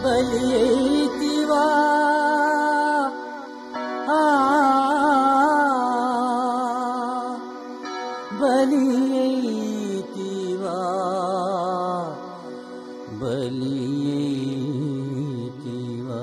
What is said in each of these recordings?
బలి అయితివా ఆ, బలి అయితివా బలి అయితివా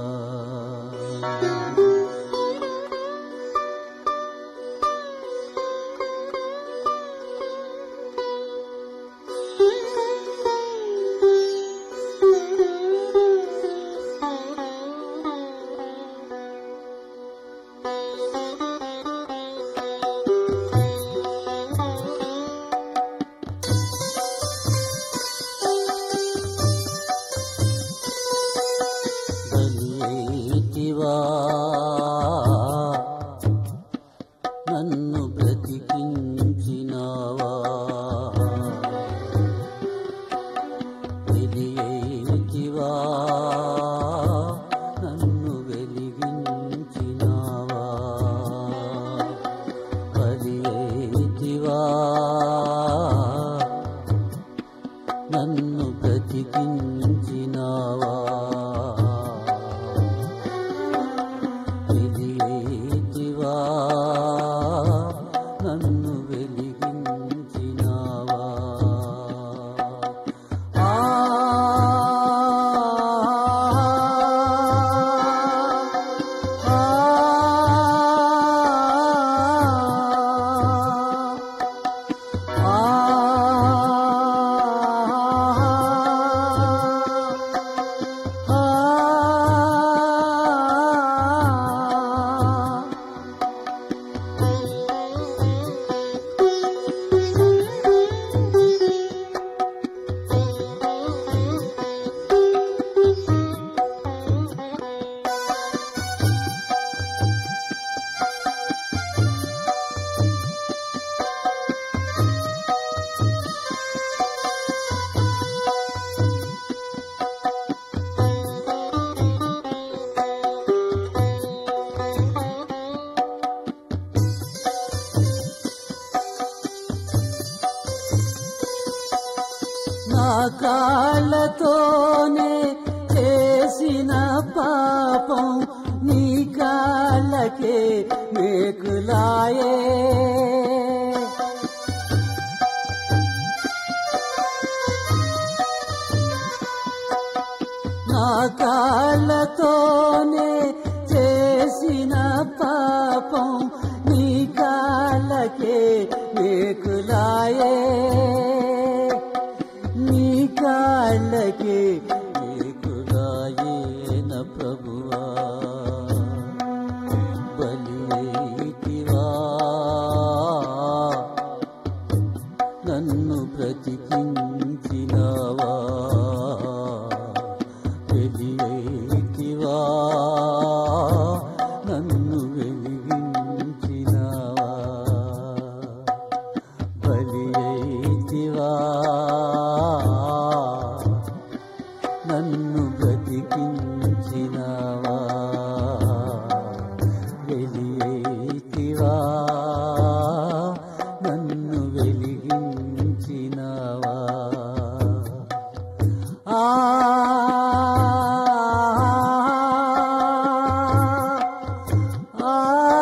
బలివా నన్ను బ్రతికించినావా వెలియేటివా నన్ను వెలిగించినావా బలియేటివా నన్ను బ్రతికించినావా వెలియేటివా నన్ను వెలిగించినావా ఆ నా కాళ్ళతోనే చేసిన పాపం నీ కాళ్ళకే మేకులాయే నా కాళ్ళతోనే చేసిన పాపం నీ కాళ్ళకే మేకులాయే నీ కాళ్ళకే మేకులాయేన ప్రభువా బలివేటివా నన్ను బ్రతికించినావా వెలివేటివా నన్ను వెలిగించినావా బలివేటివా నన్ను బ్రతికించినావా వెలియేటివా నన్ను వెలిగించినావా ఆ ఆ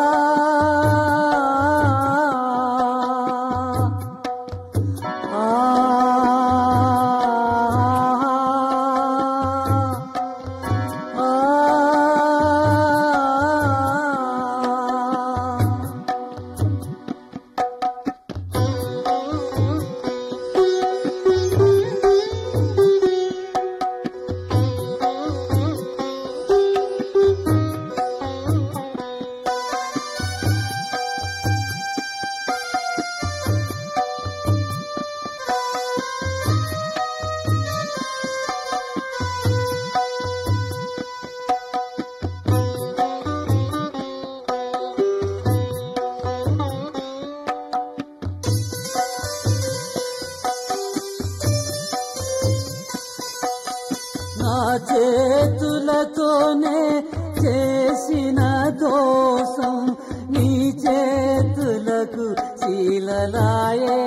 నా చేతులతోనే చేసిన దోషం నీ చేతులకు శీలలాయే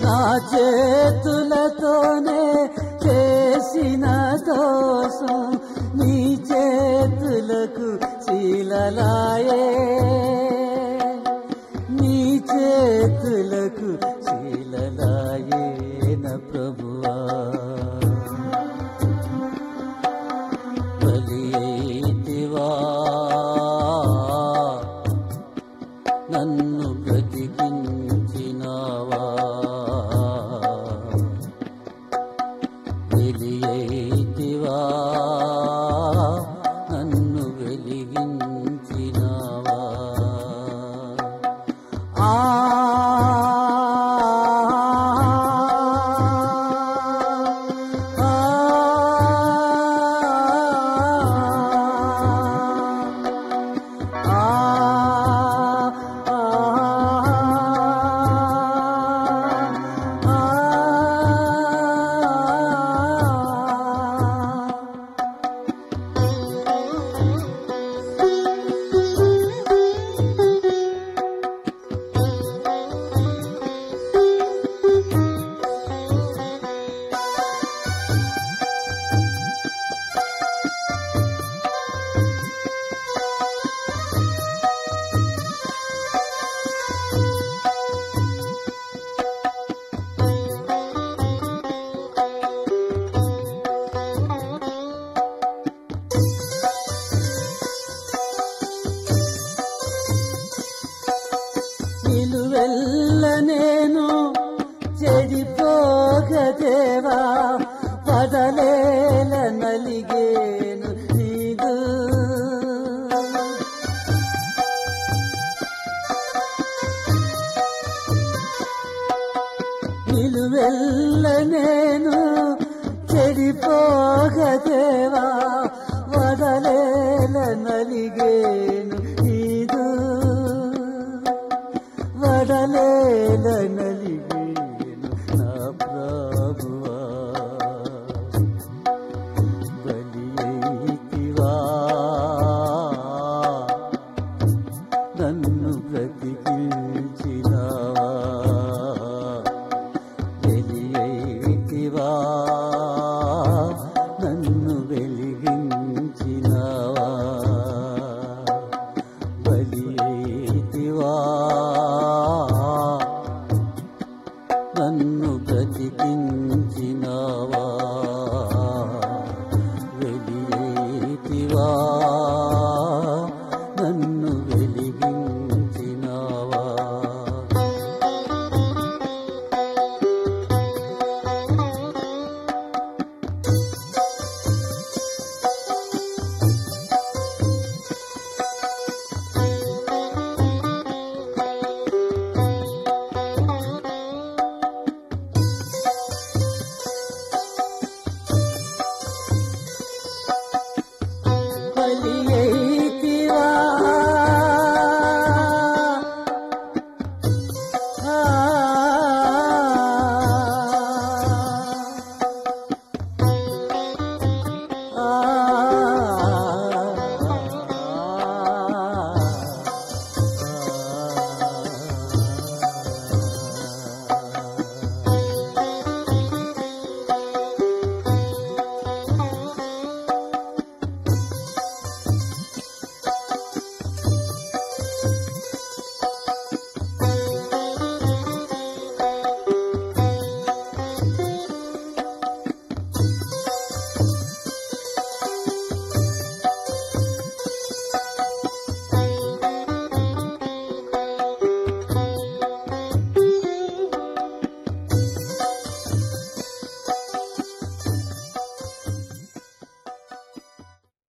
నా చేతులతోనే చేసిన దోషం నీ చేతులకు శీలలాయే నీ చేతులకు శీలలాయే నా ప్రభువా బలి అయితివా నన్ను బ్రతికించినావా వెలి అయితివా నన్ను వెలిగించినావా ఆ నిలువెల్ల నేను చెడిపోగదేవా పదలేల నలిగేను నీదు నిలువెల్ల నేను చెడిపోగదేవా వదలేల నలిగేను నీదు వడలేల నలిగేను నా ప్రభువా బలి అయితివా నన్ను బ్రతికించినావా